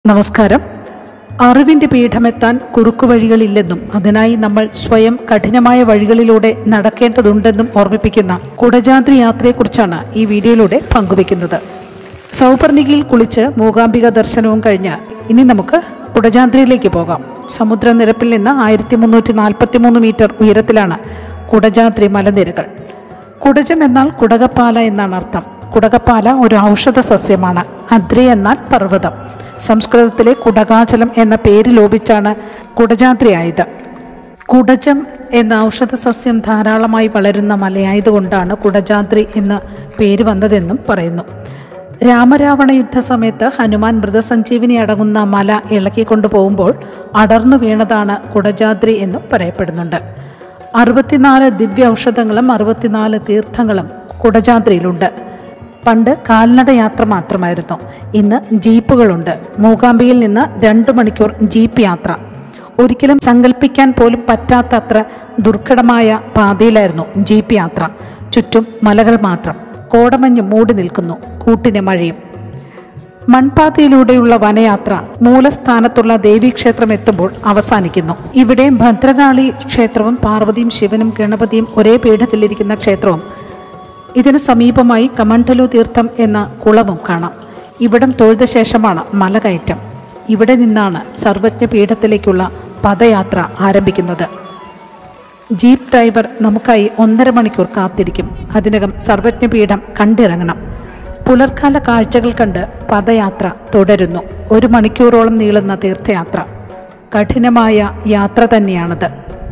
നമസ്കാരം അറിവിന്റെ പീഠമെത്താൻ കുറുക്കുവഴികളില്ലെന്നും അതിനായി നമ്മൾ സ്വയം കഠിനമായ വഴികളിലൂടെ നടക്കേണ്ടതുണ്ടെന്നും ഓർമ്മിപ്പിക്കുന്ന കുടജാദ്രി യാത്രയെക്കുറിച്ചാണ് ഈ വീഡിയോയിലൂടെ പങ്കുവെക്കുന്നത് സൗപർണികയിൽ കുളിച്ച് മൂകാംബിക ദർശനവും കഴിഞ്ഞ് ഇനി നമുക്ക് കുടജാദ്രിയിലേക്ക് പോകാം സമുദ്രനിരപ്പിൽ നിന്ന് ആയിരത്തി മുന്നൂറ്റി നാൽപ്പത്തി മൂന്ന് മീറ്റർ ഉയരത്തിലാണ് കുടജാദ്രി മലനിരകൾ കുടജം എന്നാൽ കുടകപ്പാല എന്നാണ് അർത്ഥം കുടകപ്പാല ഒരു ഔഷധ സസ്യമാണ് അദ്രി എന്നാൽ പർവ്വതം സംസ്കൃതത്തിലെ കുടകാചലം എന്ന പേര് ലോപിച്ചാണ് കുടജാദ്രി ആയത് കുടജം എന്ന ഔഷധ സസ്യം ധാരാളമായി വളരുന്ന മലയായതുകൊണ്ടാണ് കുടജാദ്രി എന്ന പേര് വന്നതെന്നും പറയുന്നു രാമരാവണ യുദ്ധ സമയത്ത് ഹനുമാൻ മൃതസഞ്ജീവിനി അടങ്ങുന്ന മല ഇളക്കിക്കൊണ്ടു പോകുമ്പോൾ അടർന്നു വീണതാണ് കുടജാദ്രി എന്നും പറയപ്പെടുന്നുണ്ട് അറുപത്തിനാല് ദിവ്യ ഔഷധങ്ങളും അറുപത്തിനാല് തീർത്ഥങ്ങളും കുടജാദ്രിയിലുണ്ട് പണ്ട് കാൽനട യാത്ര മാത്രമായിരുന്നു ഇന്ന് ജീപ്പുകളുണ്ട് മൂകാംബിയിൽ നിന്ന് രണ്ട് മണിക്കൂർ ജീപ്പ് യാത്ര ഒരിക്കലും സങ്കല്പിക്കാൻ പോലും പറ്റാത്തത്ര ദുർഘടമായ പാതയിലായിരുന്നു ജീപ്പ് യാത്ര ചുറ്റും മലകൾ മാത്രം കോടമഞ്ഞ് മൂടി നിൽക്കുന്നു കൂട്ടിന് മഴയും മൺപാതയിലൂടെയുള്ള വനയാത്ര മൂലസ്ഥാനത്തുള്ള ദേവീക്ഷേത്രം എത്തുമ്പോൾ അവസാനിക്കുന്നു ഇവിടെ ഭദ്രകാളി ക്ഷേത്രവും പാർവതിയും ശിവനും ഗണപതിയും ഒരേ പീഠത്തിലിരിക്കുന്ന ക്ഷേത്രവും ഇതിന് സമീപമായി കമണ്ഡലു തീർത്ഥം എന്ന കുളവും കാണാം ഇവിടം തൊഴുത ശേഷമാണ് മലകയറ്റം ഇവിടെ നിന്നാണ് സർവജ്ഞ പീഠത്തിലേക്കുള്ള പദയാത്ര ആരംഭിക്കുന്നത് ജീപ്പ് ഡ്രൈവർ നമുക്കായി ഒന്നര മണിക്കൂർ കാത്തിരിക്കും അതിനകം സർവജ്ഞപീഠം കണ്ടിറങ്ങണം പുലർക്കാല കാഴ്ചകൾ കണ്ട് പദയാത്ര തുടരുന്നു ഒരു മണിക്കൂറോളം നീളുന്ന തീർത്ഥയാത്ര കഠിനമായ യാത്ര തന്നെയാണത്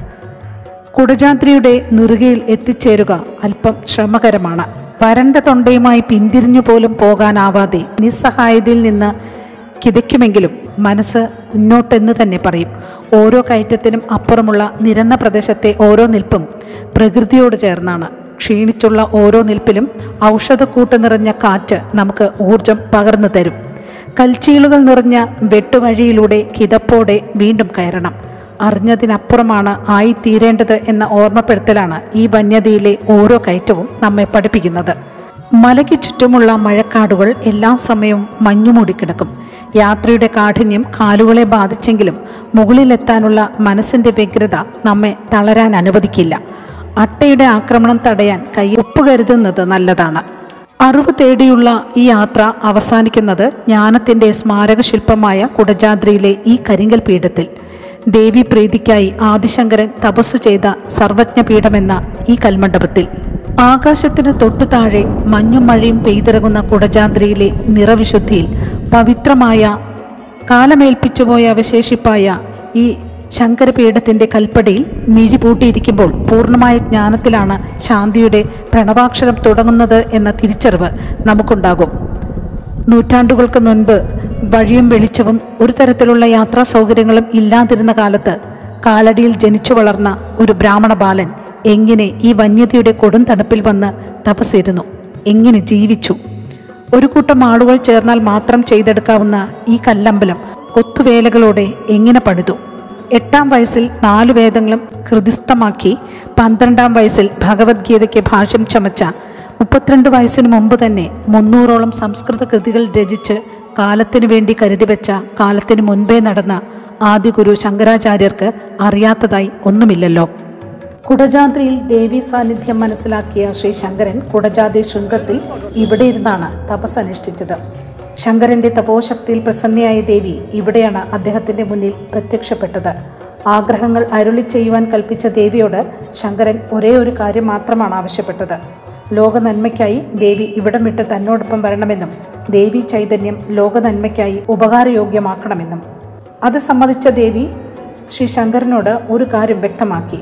കുടജാദ്രിയുടെ നെറുകയിൽ എത്തിച്ചേരുക അല്പം ശ്രമകരമാണ് വരണ്ട തൊണ്ടയുമായി പിന്തിരിഞ്ഞു പോലും പോകാനാവാതെ നിസ്സഹായതയിൽ നിന്ന് കിതയ്ക്കുമെങ്കിലും മനസ്സ് മുന്നോട്ടെന്ന് തന്നെ പറയും ഓരോ കയറ്റത്തിനും അപ്പുറമുള്ള നിരന്ന പ്രദേശത്തെ ഓരോ നിൽപ്പും പ്രകൃതിയോട് ചേർന്നാണ് ക്ഷീണിച്ചുള്ള ഓരോ നിൽപ്പിലും ഔഷധക്കൂട്ട് നിറഞ്ഞ കാറ്റ് നമുക്ക് ഊർജം പകർന്നു തരും കൽച്ചീളുകൾ നിറഞ്ഞ വെട്ടുവഴിയിലൂടെ കിതപ്പോടെ വീണ്ടും കയറണം അറിഞ്ഞതിനപ്പുറമാണ് ആയിത്തീരേണ്ടത് എന്ന ഓർമ്മപ്പെടുത്തലാണ് ഈ വന്യതയിലെ ഓരോ കയറ്റവും നമ്മെ പഠിപ്പിക്കുന്നത് മലയ്ക്ക് ചുറ്റുമുള്ള മഴക്കാടുകൾ എല്ലാ സമയവും മഞ്ഞുമൂടിക്കിടക്കും യാത്രയുടെ കാഠിന്യം കാലുകളെ ബാധിച്ചെങ്കിലും മുകളിലെത്താനുള്ള മനസ്സിന്റെ വ്യഗ്രത നമ്മെ തളരാൻ അനുവദിക്കില്ല അട്ടയുടെ ആക്രമണം തടയാൻ കൈ ഉപ്പ് കരുതുന്നത് നല്ലതാണ് അറിവ് തേടിയുള്ള ഈ യാത്ര അവസാനിക്കുന്നത് ജ്ഞാനത്തിന്റെ സ്മാരക ശില്പമായ കുടജാദ്രിയിലെ ഈ കരിങ്കൽ പീഠത്തിൽ ദേവി പ്രീതിക്കായി ആദിശങ്കരൻ തപസ്സു ചെയ്ത സർവജ്ഞപീഠമെന്ന ഈ കൽമണ്ഡപത്തിൽ ആകാശത്തിന് തൊട്ടു താഴെ മഞ്ഞും മഴയും പെയ്തിറങ്ങുന്ന കുടജാദ്രിയിലെ നിറവിശുദ്ധിയിൽ പവിത്രമായ കാലമേൽപ്പിച്ചുപോയ അവശേഷിപ്പായ ഈ ശങ്കരപീഠത്തിന്റെ കൽപ്പടിയിൽ മിഴി പൂട്ടിയിരിക്കുമ്പോൾ പൂർണ്ണമായ ജ്ഞാനത്തിലാണ് ശാന്തിയുടെ പ്രണവാക്ഷരം തുടങ്ങുന്നത് എന്ന തിരിച്ചറിവ് നമുക്കുണ്ടാകും നൂറ്റാണ്ടുകൾക്ക് മുൻപ് വഴിയും വെളിച്ചവും ഒരു തരത്തിലുള്ള യാത്രാ സൗകര്യങ്ങളും ഇല്ലാതിരുന്ന കാലത്ത് കാലടിയിൽ ജനിച്ചു വളർന്ന ഒരു ബ്രാഹ്മണ ബാലൻ എങ്ങനെ ഈ വന്യതയുടെ കൊടും തണുപ്പിൽ വന്ന് തപസ്സിരുന്നു എങ്ങനെ ജീവിച്ചു ഒരു കൂട്ടം ആളുകൾ ചേർന്നാൽ മാത്രം ചെയ്തെടുക്കാവുന്ന ഈ കല്ലമ്പലം കൊത്തുവേലകളോടെ എങ്ങനെ പണിതു എട്ടാം വയസ്സിൽ നാലു വേദങ്ങളും ഹൃദിസ്ഥമാക്കി പന്ത്രണ്ടാം വയസ്സിൽ ഭഗവത്ഗീതയ്ക്ക് ഭാഷ്യം ചമച്ച മുപ്പത്തിരണ്ട് വയസ്സിന് മുമ്പ് തന്നെ മുന്നൂറോളം സംസ്കൃത കൃതികൾ രചിച്ച് കാലത്തിനു വേണ്ടി കരുതി വെച്ച കാലത്തിന് മുൻപേ നടന്ന ആദ്യ ഗുരു ശങ്കരാചാര്യർക്ക് അറിയാത്തതായി ഒന്നുമില്ലല്ലോ കുടജാദ്രിയിൽ ദേവി സാന്നിധ്യം മനസ്സിലാക്കിയ ശ്രീ ശങ്കരൻ കുടജാദ്രി ശൃംഗത്തിൽ ഇവിടെ ഇരുന്നാണ് തപസ് അനുഷ്ഠിച്ചത് ശങ്കരന്റെ തപോശക്തിയിൽ പ്രസന്നയായ ദേവി ഇവിടെയാണ് അദ്ദേഹത്തിന്റെ മുന്നിൽ പ്രത്യക്ഷപ്പെട്ടത് ആഗ്രഹങ്ങൾ അരുളി ചെയ്യുവാൻ കൽപ്പിച്ച ദേവിയോട് ശങ്കരൻ ഒരേ ഒരു കാര്യം മാത്രമാണ് ആവശ്യപ്പെട്ടത് ലോക നന്മയ്ക്കായി ദേവി ഇവിടം വിട്ട് തന്നോടൊപ്പം വരണമെന്നും ദേവി ചൈതന്യം ലോക നന്മയ്ക്കായി ഉപകാരയോഗ്യമാക്കണമെന്നും അത് സമ്മതിച്ച ദേവി ശ്രീ ശങ്കരനോട് ഒരു കാര്യം വ്യക്തമാക്കി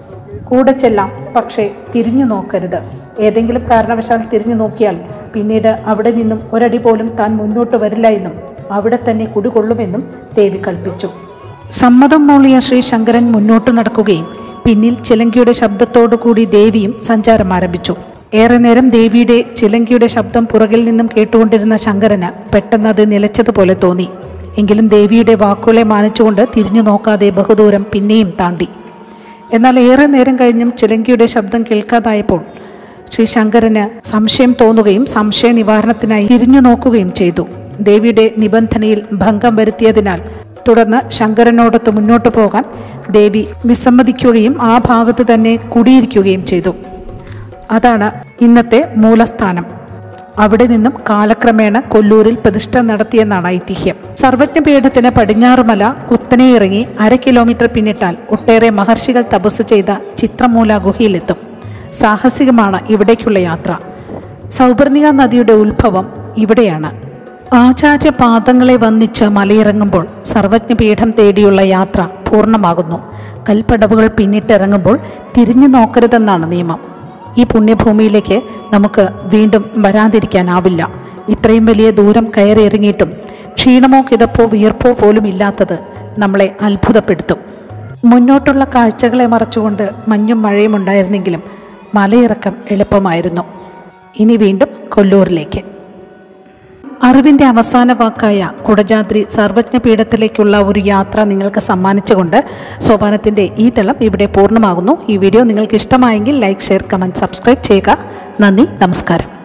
കൂടെ ചെല്ലാം പക്ഷേ തിരിഞ്ഞു നോക്കരുത് ഏതെങ്കിലും കാരണവശാൽ തിരിഞ്ഞു നോക്കിയാൽ പിന്നീട് അവിടെ നിന്നും ഒരടി പോലും താൻ മുന്നോട്ട് വരില്ല എന്നും അവിടെ തന്നെ കുടികൊള്ളുമെന്നും ദേവി കൽപ്പിച്ചു സമ്മതം മൂളിയ ശ്രീ ശങ്കരൻ മുന്നോട്ട് നടക്കുകയും പിന്നിൽ ചിലങ്കിയുടെ ശബ്ദത്തോടു കൂടി ദേവിയും സഞ്ചാരം ആരംഭിച്ചു ഏറെ നേരം ദേവിയുടെ ചിലങ്കിയുടെ ശബ്ദം പുറകിൽ നിന്നും കേട്ടുകൊണ്ടിരുന്ന ശങ്കരന് പെട്ടെന്ന് അത് നിലച്ചതുപോലെ തോന്നി എങ്കിലും ദേവിയുടെ വാക്കുകളെ മാനിച്ചുകൊണ്ട് തിരിഞ്ഞു നോക്കാതെ ബഹുദൂരം പിന്നെയും താണ്ടി എന്നാൽ ഏറെ നേരം കഴിഞ്ഞും ചിലങ്കിയുടെ ശബ്ദം കേൾക്കാതായപ്പോൾ ശ്രീ ശങ്കരന് സംശയം തോന്നുകയും സംശയ നിവാരണത്തിനായി തിരിഞ്ഞു നോക്കുകയും ചെയ്തു ദേവിയുടെ നിബന്ധനയിൽ ഭംഗം വരുത്തിയതിനാൽ തുടർന്ന് ശങ്കരനോടൊത്ത് മുന്നോട്ടു പോകാൻ ദേവി വിസമ്മതിക്കുകയും ആ ഭാഗത്ത് തന്നെ കുടിയിരിക്കുകയും ചെയ്തു അതാണ് ഇന്നത്തെ മൂലസ്ഥാനം അവിടെ നിന്നും കാലക്രമേണ കൊല്ലൂരിൽ പ്രതിഷ്ഠ നടത്തിയെന്നാണ് ഐതിഹ്യം സർവജ്ഞപീഠത്തിന് പടിഞ്ഞാറുമല കുത്തനെ ഇറങ്ങി അര കിലോമീറ്റർ പിന്നിട്ടാൽ ഒട്ടേറെ മഹർഷികൾ തപസ് ചെയ്ത ചിത്രമൂല ഗുഹയിലെത്തും സാഹസികമാണ് ഇവിടേക്കുള്ള യാത്ര സൗപർണിക നദിയുടെ ഉത്ഭവം ഇവിടെയാണ് ആചാര്യപാദങ്ങളെ വന്നിച്ച് മലയിറങ്ങുമ്പോൾ സർവജ്ഞപീഠം തേടിയുള്ള യാത്ര പൂർണ്ണമാകുന്നു കൽപ്പടവുകൾ പിന്നിട്ടിറങ്ങുമ്പോൾ തിരിഞ്ഞു നോക്കരുതെന്നാണ് നിയമം ഈ പുണ്യഭൂമിയിലേക്ക് നമുക്ക് വീണ്ടും വരാതിരിക്കാനാവില്ല ഇത്രയും വലിയ ദൂരം കയറിയിറങ്ങിയിട്ടും ക്ഷീണമോ കിതപ്പോ വിയർപ്പോ പോലും ഇല്ലാത്തത് നമ്മളെ അത്ഭുതപ്പെടുത്തും മുന്നോട്ടുള്ള കാഴ്ചകളെ മറച്ചുകൊണ്ട് മഞ്ഞും മഴയും ഉണ്ടായിരുന്നെങ്കിലും മലയിറക്കം എളുപ്പമായിരുന്നു ഇനി വീണ്ടും കൊല്ലൂരിലേക്ക് അറിവിൻ്റെ അവസാന വാക്കായ കുടജാദ്രി സർവജ്ഞപീഠത്തിലേക്കുള്ള ഒരു യാത്ര നിങ്ങൾക്ക് സമ്മാനിച്ചുകൊണ്ട് സോപാനത്തിൻ്റെ ഈ തളം ഇവിടെ പൂർണ്ണമാകുന്നു ഈ വീഡിയോ നിങ്ങൾക്ക് ഇഷ്ടമായെങ്കിൽ ലൈക്ക് ഷെയർ കമൻറ്റ് സബ്സ്ക്രൈബ് ചെയ്യുക നന്ദി നമസ്കാരം